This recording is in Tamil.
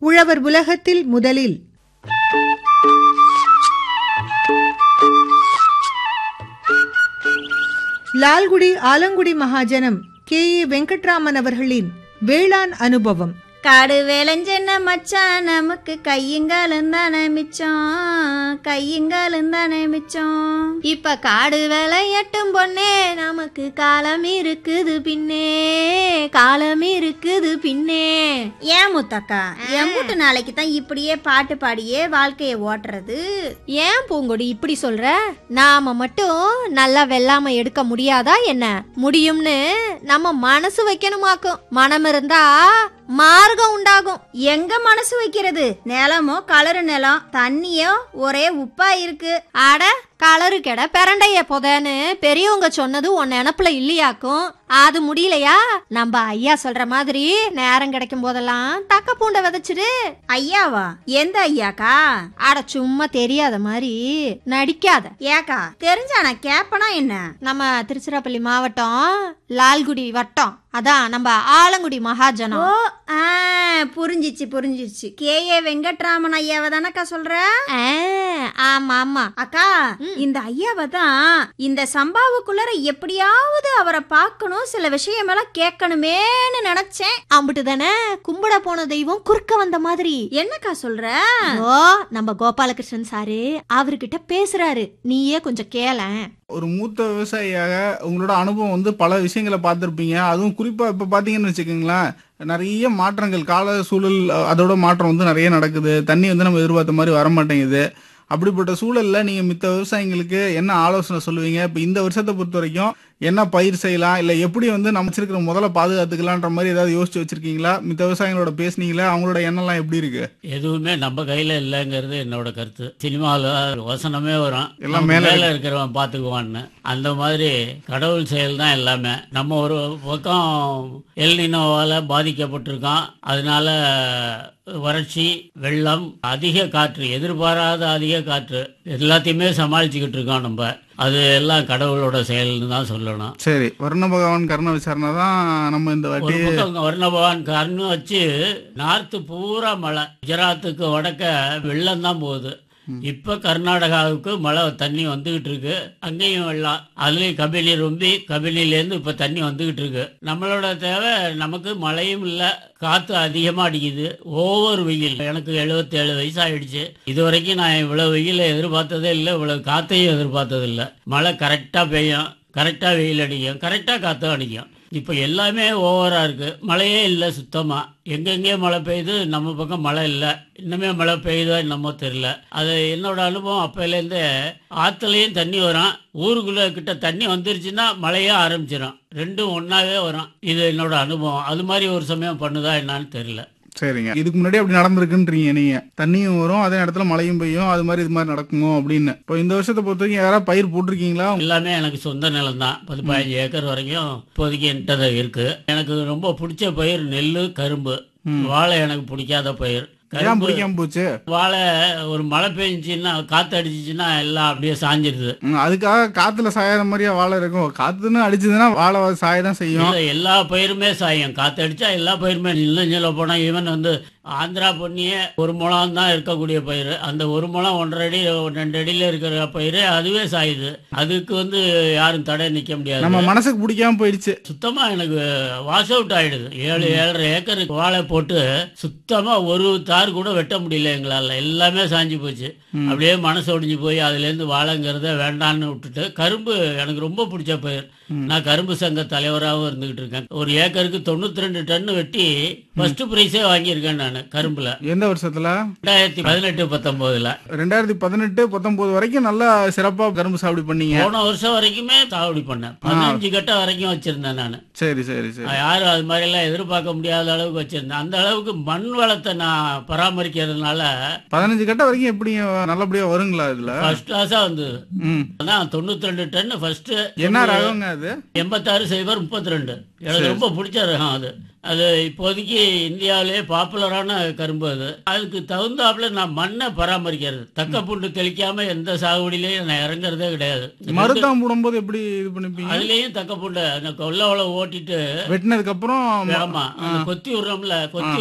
உழவர் உலகத்தில் முதலில் லால்குடி ஆலங்குடி மகாஜனம் கே ஏ வெங்கட்ராமன் அவர்களின் வேளாண் அனுபவம் காடு வேலைஞ்சென்ன மச்சான் நமக்கு கையுங்காலும் தானே மிச்சம் கையுங்காலும் தானே மிச்சம் இப்ப காடு வேலையட்டும் பொண்ணே நமக்கு காலம் இருக்குது பின்னே காலம் இருக்குது பின்னே ஏன் முத்தக்கா என் வீட்டு நாளைக்கு தான் இப்படியே பாட்டு பாடியே வாழ்க்கைய ஓட்டுறது ஏன் பூங்கொடி இப்படி சொல்ற நாம மட்டும் நல்லா வெள்ளாம எடுக்க முடியாதா என்ன முடியும்னு நம்ம மனசு வைக்கணுமாக்கும் மனம் இருந்தா மார்க்கம் உண்டாகும் எங்க மனசு வைக்கிறது நிலமோ கலரு நிலம் தண்ணியோ ஒரே உப்பா இருக்கு அட கலரு கெட பெரண்டைய புதன்னு பெரியவங்க சொன்னது உன் நினப்புல இல்லையாக்கும் அது முடியலையா நம்ம ஐயா சொல்ற மாதிரி நேரம் கிடைக்கும் போதெல்லாம் தக்க பூண்டை விதைச்சிடு ஐயாவா எந்த ஐயாக்கா அட சும்மா தெரியாத மாதிரி நடிக்காத ஏக்கா தெரிஞ்சா நான் கேப்பனா என்ன நம்ம திருச்சிராப்பள்ளி மாவட்டம் லால்குடி வட்டம் அதான் நம்ம ஆலங்குடி மகாஜனம் ஓ ஆ புரிஞ்சிச்சு புரிஞ்சிச்சு கே ஏ வெங்கட்ராமன் ஐயாவை தானக்கா சொல்ற ஆ, ஆமா ஆமா அக்கா இந்த ஐயாவை தான் இந்த சம்பாவுக்குள்ளார எப்படியாவது அவரை பார்க்கணும் சில விஷயமெல்லாம் கேட்கணுமேன்னு நினைச்சேன் அம்பிட்டு தானே கும்பிட போன தெய்வம் குறுக்க வந்த மாதிரி என்னக்கா சொல்ற ஓ நம்ம கோபாலகிருஷ்ணன் சாரு அவர்கிட்ட பேசுறாரு நீயே கொஞ்சம் கேளேன் ஒரு மூத்த விவசாயியாக உங்களோட அனுபவம் வந்து பல விஷயங்களை பார்த்துருப்பீங்க அதுவும் குறிப்பா இப்ப பாத்தீங்கன்னு வச்சுக்கோங்களேன் நிறைய மாற்றங்கள் கால சூழல் அஹ், அதோட மாற்றம் வந்து நிறைய நடக்குது தண்ணி வந்து நம்ம எதிர்பார்த்த மாதிரி வர மாட்டேங்குது அப்படிப்பட்ட சூழல்ல நீங்க மித்த விவசாயிங்களுக்கு என்ன ஆலோசனை சொல்லுவீங்க இப்ப இந்த வருஷத்தை பொறுத்த வரைக்கும் என்ன பயிர் செய்யலாம் இல்ல எப்படி வந்து நம்ம வச்சிருக்கிற முதல்ல பாதுகாத்துக்கலான்ற மாதிரி ஏதாவது யோசிச்சு வச்சிருக்கீங்களா மித்த விவசாயிகளோட பேசுனீங்களா அவங்களோட எண்ணம்லாம் எப்படி இருக்கு எதுவுமே நம்ம கையில இல்லைங்கிறது என்னோட கருத்து சினிமாவில் வசனமே வரும் எல்லாம் நம்ம மேல மேல இருக்கிறவன் பார்த்துக்குவான்னு அந்த மாதிரி கடவுள் செயல் தான் எல்லாமே நம்ம ஒரு பக்கம் எல்னினோவால பாதிக்கப்பட்டிருக்கோம் அதனால வறட்சி வெள்ளம் அதிக காற்று எதிர்பாராத அதிக காற்று எல்லாத்தையுமே சமாளிச்சுக்கிட்டு இருக்கோம் நம்ம அது எல்லாம் கடவுளோட செயல்னு தான் சொல்லணும் சரி வர்ண பகவான் கர்ண விசாரணை தான் நம்ம இந்த ஒரு வாட்டி பக்கம் வர்ணபவான் கர்ணு வச்சு நார்த்து பூரா மழை குஜராத்துக்கு வடக்க வெள்ளம் தான் போகுது இப்ப கர்நாடகாவுக்கு மழை தண்ணி வந்துகிட்டு இருக்கு அங்கேயும் வெள்ளம் அதுலயும் கபினி ரொம்பி கபினிலேருந்து இப்ப தண்ணி வந்துகிட்டு இருக்கு நம்மளோட தேவை நமக்கு மழையும் இல்ல காத்து அதிகமா அடிக்குது ஓவர் வெயில் எனக்கு 77 ஏழு வயசு ஆயிடுச்சு இது வரைக்கும் நான் இவ்வளவு வெயில எதிர்பார்த்ததே இல்லை இவ்வளவு காத்தையும் எதிர்பார்த்தது இல்லை மழை கரெக்டா பெய்யும் கரெக்டா வெயில் அடிக்கும் கரெக்டா காத்தும் அடிக்கும் இப்போ எல்லாமே ஓவரா இருக்கு மழையே இல்லை சுத்தமா எங்கெங்கே மழை பெய்யுது நம்ம பக்கம் மழை இல்லை இன்னுமே மழை பெய்யுதோ என்னமோ தெரியல அது என்னோட அனுபவம் அப்பையிலேருந்தே ஆற்றுலையும் தண்ணி வரும் ஊருக்குள்ள கிட்ட தண்ணி வந்துருச்சுன்னா மழையே ஆரம்பிச்சிடும் ரெண்டும் ஒன்றாவே வரும் இது என்னோட அனுபவம் அது மாதிரி ஒரு சமயம் பண்ணுதா என்னன்னு தெரியல சரிங்க இதுக்கு முன்னாடி அப்படி நடந்திருக்குன்றீங்க நீங்க தண்ணியும் வரும் அதே இடத்துல மழையும் பெய்யும் அது மாதிரி இது மாதிரி நடக்குமோ அப்படின்னு இப்போ இந்த வருஷத்தை பொறுத்த வரைக்கும் யாராவது பயிர் போட்டிருக்கீங்களா எல்லாமே எனக்கு சொந்த நிலம் தான் பத்து பதினஞ்சு ஏக்கர் வரைக்கும் இப்போதைக்கு என்கிட்ட இருக்கு எனக்கு ரொம்ப பிடிச்ச பயிர் நெல் கரும்பு வாழை எனக்கு பிடிக்காத பயிர் ஏன் கரும்பு பிடிக்காம போச்சு வாழை ஒரு மழை பெஞ்சுன்னா காத்து அடிச்சிச்சுன்னா எல்லாம் அப்படியே சாஞ்சிருது ம், அதுக்காக காத்துல சாயாத மாதிரியா வாழை இருக்கும் காத்துன்னு அடிச்சதுன்னா வாழை சாய தான் செய்யும் இல்ல, எல்லா பயிருமே சாயும் காத்து அடிச்சா எல்லா பயிருமே இன்னும் சொல்ல போனா ஈவன் வந்து ஆந்திரா பொன்னியே ஒரு முழம் தான் இருக்கக்கூடிய பயிர் அந்த ஒரு முழம் ஒன்றரை அடி ரெண்டு அடியில இருக்கிற பயிர் அதுவே சாயுது அதுக்கு வந்து யாரும் தடை நிக்க முடியாது நம்ம மனசுக்கு பிடிக்காம போயிடுச்சு சுத்தமா எனக்கு வாஷ் அவுட் ஆயிடுது ஏழு ஏழரை ஏக்கருக்கு வாழை போட்டு சுத்தமா ஒரு தார் கூட வெட்ட முடியல எங்களால எல்லாமே சாஞ்சு போச்சு அப்படியே மனசு ஒடிஞ்சு போய் அதுல இருந்து வாழைங்கிறத வேண்டான்னு விட்டுட்டு கரும்பு எனக்கு ரொம்ப பிடிச்ச பயிர் நான் கரும்பு சங்க தலைவராகவும் இருந்துகிட்டு இருக்கேன் ஒரு ஏக்கருக்கு தொண்ணூத்தி ரெண்டு டன்னு வெட்டி ஃபர்ஸ்ட் பிரைஸே வாங்கியிருக்கேன் நான் கரும்புல எந்த வருஷத்துல ரெண்டாயிரத்தி பதினெட்டு பத்தொன்பதுல ரெண்டாயிரத்தி பதினெட்டு பத்தொன்பது வரைக்கும் நல்லா சிறப்பா கரும்பு சாகுபடி பண்ணீங்க போன வருஷம் வரைக்குமே சாகுபடி பண்ணேன் பதினஞ்சு கட்ட வரைக்கும் வச்சிருந்தேன் நான் சரி சரி சரி யாரும் அது மாதிரி எல்லாம் எதிர்பார்க்க முடியாத அளவுக்கு வச்சிருந்தேன் அந்த அளவுக்கு மண் வளத்தை நான் பராமரிக்கிறதுனால பதினஞ்சு கட்ட வரைக்கும் எப்படி நல்லபடியா வருங்களா இதுல ஃபர்ஸ்ட் கிளாஸா வந்து ம் அதான் தொண்ணூத்தி ரெண்டு டன் ஃபர்ஸ்ட் என்ன ரகங்க அது எண்பத்தாறு சைபர் முப்பத்தி ரெண்டு எனக்கு ரொம்ப பிடிச்ச ரகம் அது அது இப்போதைக்கு இந்தியாவிலே பாப்புலரான கரும்பு அது அதுக்கு தகுந்தாப்புல நான் மண்ணை பராமரிக்கிறது தக்க பூண்டு தெளிக்காம எந்த சாகுபடியிலையும் நான் இறங்குறதே கிடையாது மருதாம் போடும்போது எப்படி இது பண்ணிப்பீங்க அதுலயும் தக்க பூண்டை அந்த கொல்ல ஓட்டிட்டு வெட்டினதுக்கு அப்புறம் ஆமா அந்த கொத்தி விடுறோம்ல கொத்தி